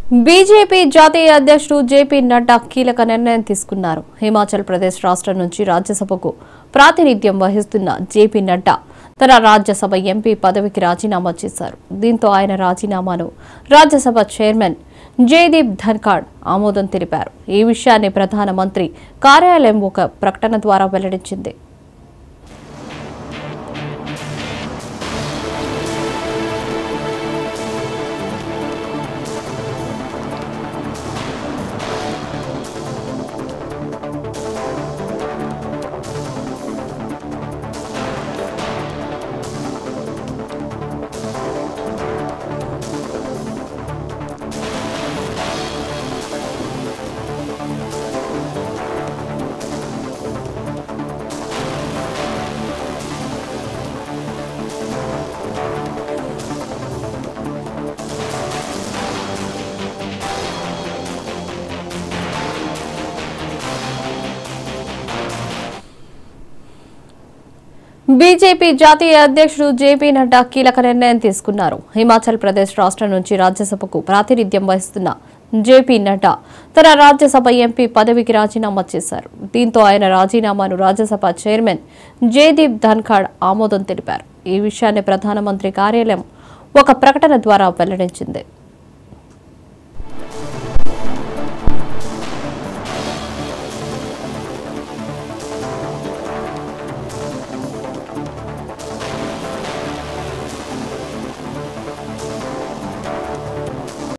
BJP జాతీయ అధ్యక్షుడు JP Nadda కీలక నిర్ణయం తీసుకున్నారు హిమాచల్ ప్రదేశ్ రాష్ట్రం నుంచి రాజ్యసభకు ప్రాతినిధ్యం వహిస్తున్న జేపీ నడ్డా తన రాజ్యసభ ఎంపీ పదవికి రాజీనామా చేశారు దీంతో ఆయన రాజీనామాను రాజ్యసభ చైర్మన్ జయదీప్ ధన్ఖాడ్ ఆమోదం తెలిపారు ఈ విషయాన్ని ప్రధానమంత్రి కార్యాలయం ఒక ప్రకటన ద్వారా వెల్లడించింది బీజేపీ జాతీయ అధ్యక్షుడు జేపీ నడ్డా కీలక నిర్ణయం తీసుకున్నారు హిమాచల్ ప్రదేశ్ రాష్ట్రం నుంచి రాజ్యసభకు ప్రాతినిధ్యం వహిస్తున్న జేపీ నడ్డా తన రాజ్యసభ ఎంపీ పదవికి రాజీనామా చేశారు దీంతో ఆయన రాజీనామాను రాజ్యసభ చైర్మన్ జయదీప్ ధన్ఖాడ్ ఆమోదం తెలిపారు ఈ విషయాన్ని ప్రధానమంత్రి కార్యాలయం ఒక ప్రకటన ద్వారా వెల్లడించింది